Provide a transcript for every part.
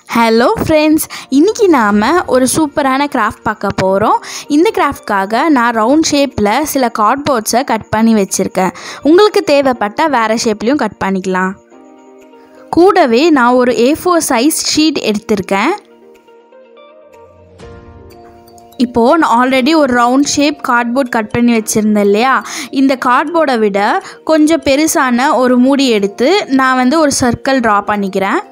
hello friends இன்றைக்கி நாம் ஒரு சூப்பரான கிராஃப்ட் பார்க்க போகிறோம் இந்த கிராஃப்ட்காக நான் ரவுண்ட் ஷேப்பில் சில கார்ட்போர்ட்ஸை கட் பண்ணி வச்சுருக்கேன் உங்களுக்கு தேவைப்பட்டால் வேறு ஷேப்லேயும் கட் பண்ணிக்கலாம் கூடவே நான் ஒரு ஏ ஃபோர் சைஸ் ஷீட் எடுத்திருக்கேன் இப்போது நான் ஆல்ரெடி ஒரு ரவுண்ட் ஷேப் கார்ட்போர்ட் கட் பண்ணி வச்சுருந்தேன் இல்லையா இந்த கார்ட்போர்டை விட கொஞ்சம் பெருசான ஒரு மூடி எடுத்து நான் வந்து ஒரு சர்க்கிள் ட்ரா பண்ணிக்கிறேன்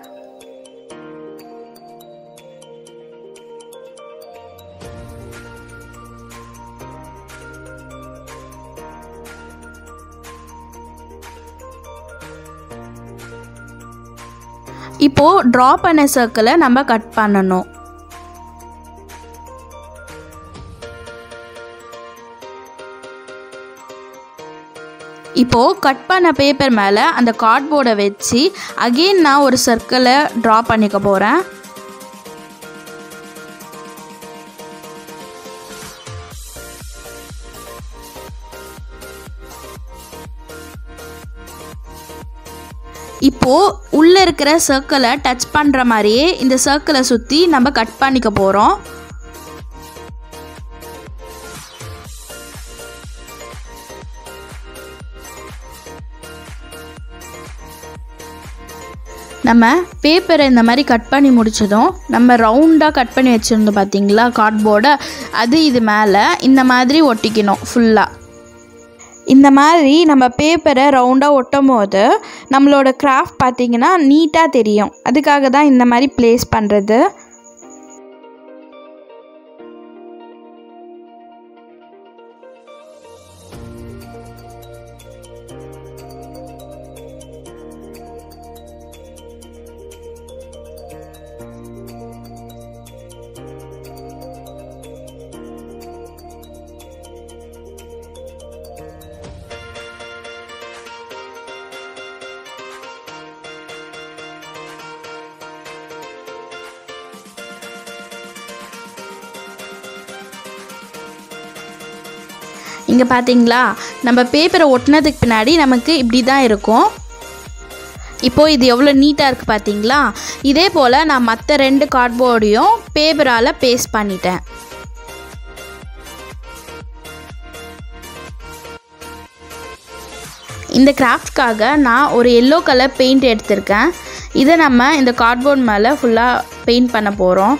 இப்போது ட்ரா பண்ண சர்க்கிளை நம்ம கட் பண்ணணும் இப்போது கட் பண்ண பேப்பர் மேலே அந்த கார்ட்போர்டை வச்சு அகெயின் நான் ஒரு சர்க்கிளை ட்ரா பண்ணிக்க போகிறேன் இப்போது உள்ளே இருக்கிற சர்க்கிளை டச் பண்ணுற மாதிரியே இந்த சர்க்கிளை சுற்றி நம்ம கட் பண்ணிக்க போகிறோம் நம்ம பேப்பரை இந்த மாதிரி கட் பண்ணி முடிச்சதும் நம்ம ரவுண்டாக கட் பண்ணி வச்சுருந்தோம் பார்த்தீங்களா கார்ட்போர்டை அது இது மேலே இந்த மாதிரி ஒட்டிக்கணும் ஃபுல்லாக இந்த மாதிரி நம்ம பேப்பரை ரவுண்டாக ஒட்டும் போது நம்மளோட கிராஃப்ட் பார்த்திங்கன்னா நீட்டாக தெரியும் அதுக்காக தான் இந்த மாதிரி ப்ளேஸ் பண்ணுறது இங்கே பார்த்தீங்களா நம்ம பேப்பரை ஒட்டினதுக்கு பின்னாடி நமக்கு இப்படி தான் இருக்கும் இப்போது இது எவ்வளோ நீட்டாக இருக்குது பார்த்தீங்களா இதே போல் நான் மற்ற ரெண்டு கார்ட்போர்டையும் பேப்பரால் பேஸ்ட் பண்ணிட்டேன் இந்த கிராஃப்ட்காக நான் ஒரு எல்லோ கலர் பெயிண்ட் எடுத்திருக்கேன் இதை நம்ம இந்த கார்ட்போர்ட் மேலே ஃபுல்லாக பெயிண்ட் பண்ண போகிறோம்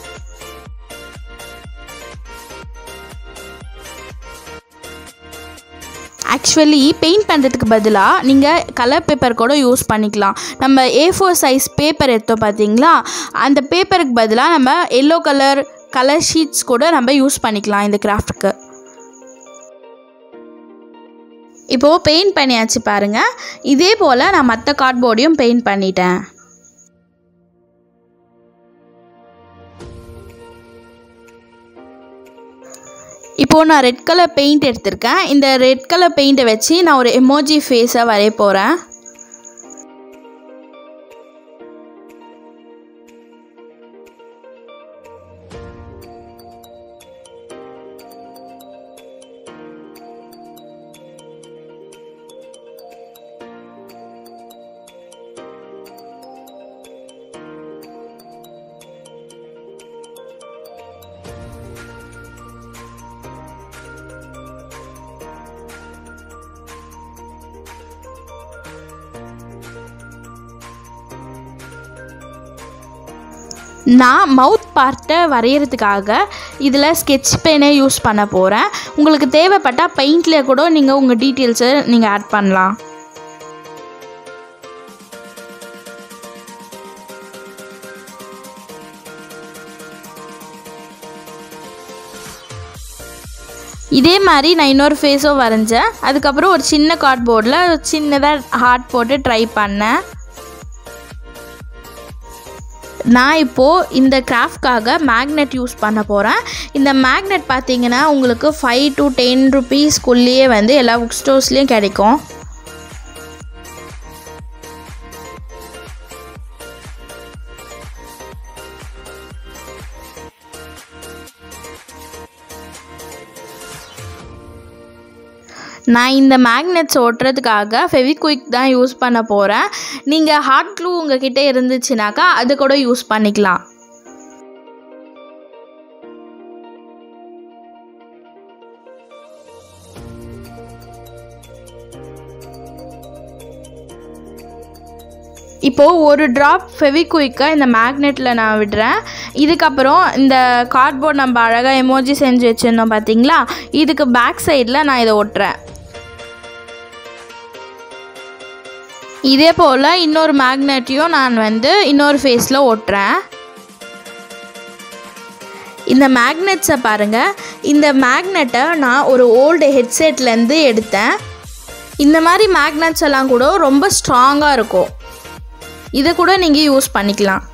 ஆக்சுவலி பெயிண்ட் பண்ணுறதுக்கு பதிலாக நீங்கள் கலர் பேப்பர் கூட யூஸ் பண்ணிக்கலாம் நம்ம ஏ ஃபோர் சைஸ் பேப்பர் எடுத்தோம் பார்த்தீங்களா அந்த பேப்பருக்கு பதிலாக நம்ம எல்லோ கலர் கலர் ஷீட்ஸ் கூட நம்ம யூஸ் பண்ணிக்கலாம் இந்த கிராஃப்ட்டுக்கு இப்போது பெயிண்ட் பண்ணியாச்சு பாருங்கள் இதே போல் நான் மற்ற கார்ட்போர்டையும் பெயிண்ட் பண்ணிட்டேன் இப்போது நான் ரெட் கலர் பெயிண்ட் எடுத்திருக்கேன் இந்த ரெட் கலர் பெயிண்ட்டை வச்சு நான் ஒரு எமோஜி ஃபேஸை வரைய போகிறேன் நான் மவுத் பார்ட்டை வரைகிறதுக்காக இதில் ஸ்கெட்ச் பெனே யூஸ் பண்ண போகிறேன் உங்களுக்கு தேவைப்பட்டால் பெயிண்டில் கூட நீங்கள் உங்கள் டீட்டெயில்ஸை நீங்கள் ஆட் பண்ணலாம் இதே மாதிரி நான் இன்னொரு ஃபேஸும் வரைஞ்சேன் அதுக்கப்புறம் ஒரு சின்ன கார்ட்போர்டில் சின்னதாக ஹார்ட் போட்டு ட்ரை பண்ணேன் நான் இப்போது இந்த கிராஃப்ட்காக மேக்னெட் யூஸ் பண்ண போகிறேன் இந்த மேக்னெட் பார்த்தீங்கன்னா உங்களுக்கு ஃபைவ் டு டென் ருபீஸ்க்குள்ளேயே வந்து எல்லா புக் ஸ்டோர்ஸ்லேயும் கிடைக்கும் நான் இந்த மேக்னெட்ஸ் ஒட்டுறதுக்காக ஃபெவிக்விக் தான் யூஸ் பண்ண போகிறேன் நீங்கள் ஹாட் க்ளூ உங்ககிட்ட இருந்துச்சுனாக்கா அது கூட யூஸ் பண்ணிக்கலாம் இப்போது ஒரு ட்ராப் ஃபெவிக்விக்கை இந்த மேக்னெட்டில் நான் விடுறேன் இதுக்கப்புறம் இந்த கார்ட்போர்ட் நம்ம அழகாக எமோஜி செஞ்சு வச்சுருந்தோம் பார்த்தீங்களா இதுக்கு பேக் சைடில் நான் இதை ஒட்டுறேன் இதே போல் இன்னொரு மேக்னெட்டையும் நான் வந்து இன்னொரு ஃபேஸில் ஒட்டுறேன் இந்த மேக்னெட்ஸை பாருங்கள் இந்த மேக்னெட்டை நான் ஒரு ஓல்டு ஹெட்செட்லேருந்து எடுத்தேன் இந்த மாதிரி மேக்னெட்ஸ் எல்லாம் கூட ரொம்ப ஸ்ட்ராங்காக இருக்கும் இதை கூட நீங்கள் யூஸ் பண்ணிக்கலாம்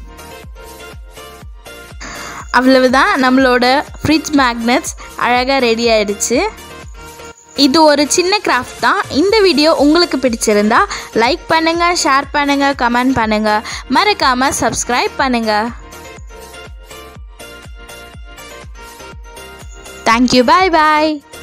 அவ்வளவுதான் நம்மளோட ஃப்ரிட்ஜ் மேக்னெட்ஸ் அழகாக ரெடி ஆயிடுச்சு இது ஒரு சின்ன கிராஃப்ட் தான் இந்த வீடியோ உங்களுக்கு பிடிச்சிருந்தா லைக் பண்ணுங்கள் ஷேர் பண்ணுங்கள் கமெண்ட் பண்ணுங்கள் மறக்காமல் சப்ஸ்கிரைப் பண்ணுங்கள் தேங்க்யூ பாய் பாய்